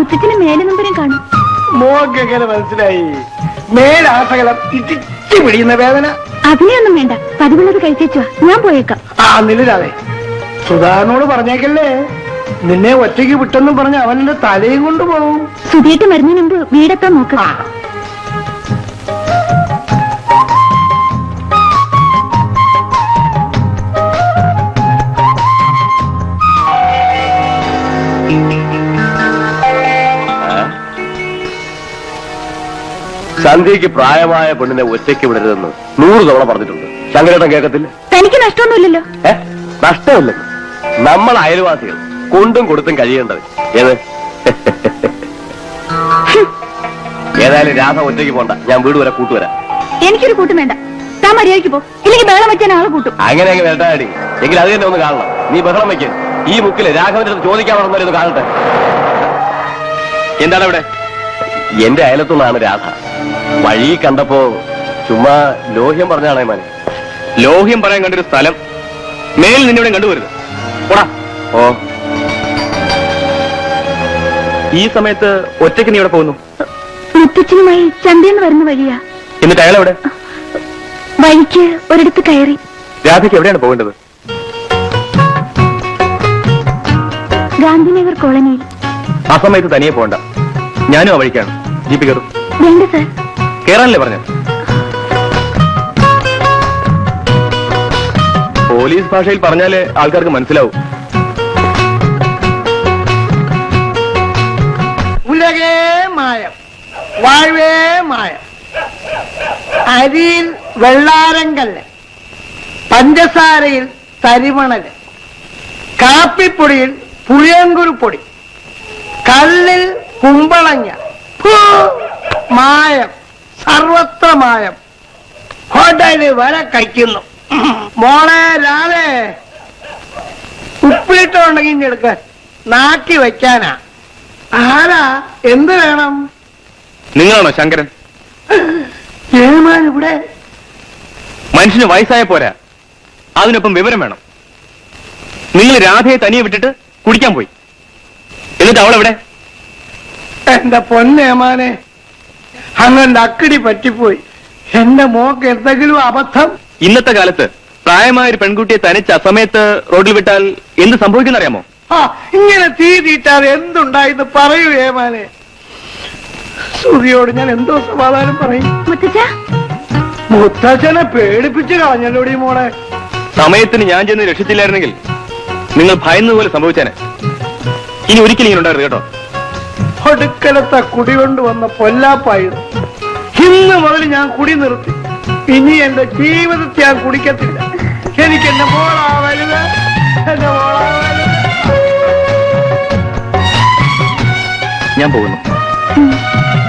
മുത്തച്ഛന് മേലുനമ്പരം കാണും മോക്ക് എങ്ങനെ മനസ്സിലായി മേലാസകലം ഇടിച്ചു പിടിയുന്ന വേദന അതിനെയൊന്നും വേണ്ട പതിവുള്ളത് കഴിച്ചേച്ചുവാ ഞാൻ പോയേക്കാം ആ നില്ലാതെ സുധാനോട് പറഞ്ഞേക്കല്ലേ നിന്നെ ഒറ്റയ്ക്ക് വിട്ടെന്നും പറഞ്ഞ് അവന്റെ തലയും കൊണ്ട് പോകും സുധിയിട്ട് മരുന്നിന് മുമ്പ് വീടെത്താൻ നോക്കുക ആ സന്ധ്യയ്ക്ക് പ്രായമായ പെണ്ണിനെ ഒറ്റയ്ക്ക് വിടരുതെന്ന് നൂറ് തവണ പറഞ്ഞിട്ടുണ്ട് ശങ്കരേട്ടൻ കേൾക്കത്തില്ല തനിക്ക് നഷ്ടമൊന്നുമില്ലല്ലോ ഏ നഷ്ടമില്ല നമ്മൾ അയൽവാസികൾ കൊണ്ടും കൊടുത്തും കഴിയേണ്ടത് ഏത് ഏതായാലും രാധ ഒറ്റയ്ക്ക് പോണ്ട ഞാൻ വീട് വരെ കൂട്ടുവരാം എനിക്കൊരു കൂട്ടും വേണ്ട താൻ മര്യാദയ്ക്ക് പോ ഇല്ലെങ്കിൽ ബഹളം വെച്ചാൽ ആളെ കൂട്ടും അങ്ങനെ അങ്ങ് വേട്ടാടി എങ്കിൽ അത് തന്നെ ഒന്ന് കാണണം നീ ബഹളം വയ്ക്ക് ഈ മുക്കില് രാഘവന്റെ അടുത്ത് ചോദിക്കാൻ വളർന്നവരെ ഒന്ന് കാണട്ടെ എന്താണ് അവിടെ എന്റെ അയലത്തുനിന്നാണ് രാധ വഴി കണ്ടപ്പോ ചുമ്മാ ലോഹ്യം പറഞ്ഞാണേ മാനെ ലോഹ്യം പറയാൻ കണ്ടൊരു സ്ഥലം മേൽ നിന്നിവിടെ കണ്ടുവരുത് പോടാ ഓ ഈ സമയത്ത് ഒറ്റയ്ക്ക് നീ ഇവിടെ പോകുന്നു മുത്തച്ഛനുമായി ചന്തയെന്ന് വരുന്ന വഴിയാ എന്നിട്ട് അയാൾ എവിടെ വഴിക്ക് ഒരിടത്ത് കയറി രാധയ്ക്ക് എവിടെയാണ് പോകേണ്ടത് ഗാന്ധിനഗർ കോളനിയിൽ ആ സമയത്ത് തനിയെ പോകണ്ട ഞാനും ആ വഴിക്കാണ് ജീപ്പ് കയറും വേണ്ട സാർ കേറാനല്ലേ പറഞ്ഞു പോലീസ് ഭാഷയിൽ പറഞ്ഞാലേ ആൾക്കാർക്ക് മനസ്സിലാവും ഉലകേ മായം വാഴ്വേ മായം അരിയിൽ വെള്ളാരങ്കല്ല് പഞ്ചസാരയിൽ തരിമണല് കാപ്പിപ്പൊടിയിൽ പുളിയങ്കുരുപ്പൊടി കല്ലിൽ കുമ്പളങ്ങ ഫൂ, മായം സർവത്ര മായം ഹോട്ടലിൽ വരെ കഴിക്കുന്നു മോളെ രാവേ ഉപ്പിലിട്ടുണ്ടെങ്കിൽ ഇഞ്ഞ് എടുക്കാൻ നാക്കി വെക്കാനാ ആരാ എന്ത് വേണം നിങ്ങളാണോ ശങ്കരൻ ഏമാൻ ഇവിടെ മനുഷ്യന് വയസ്സായ പോരാ അതിനൊപ്പം വിവരം വേണം നിങ്ങൾ രാധയെ തനിയെ വിട്ടിട്ട് കുടിക്കാൻ പോയി എന്നിട്ട് അവളെവിടെ എന്റെ പൊന്നേമാനെ അങ്ങനെ അക്കിടി പറ്റിപ്പോയി എന്റെ മോക്ക് എന്തെങ്കിലും അബദ്ധം ഇന്നത്തെ കാലത്ത് പ്രായമായ ഒരു പെൺകുട്ടിയെ തനിച്ച് അസമയത്ത് റോഡിൽ വിട്ടാൽ എന്ത് സംഭവിക്കുന്നറിയാമോ ആ ഇങ്ങനെ തീ തീറ്റാതെ എന്തുണ്ടായിന്ന് പറയൂ ഏമാനെ സുതിയോട് ഞാൻ എന്തോ സമാധാനം പറയും മുത്തച്ഛ മുത്തച്ഛനെ പേടിപ്പിച്ച് കളഞ്ഞല്ലോടി മോളെ സമയത്തിന് ഞാൻ ചെന്ന് രക്ഷിച്ചില്ലായിരുന്നെങ്കിൽ നിങ്ങൾ ഭയന്നതുപോലെ സംഭവിച്ചേനെ ഇനി ഒരിക്കലും ഇങ്ങനെ ഉണ്ടായിരുന്നു കേട്ടോ ഒടുക്കലത്തെ കുടി കൊണ്ട് വന്ന പൊല്ലാപ്പായത് ഇന്ന് മുതൽ ഞാൻ കുടി നിർത്തി ഇനി എന്റെ ജീവിതത്തിൽ ഞാൻ കുടിക്കത്തില്ല എനിക്ക് എന്റെ മോളാ വലുത് എന്റെ മോളാ വലുത് ഞാൻ പോകുന്നു ഉം.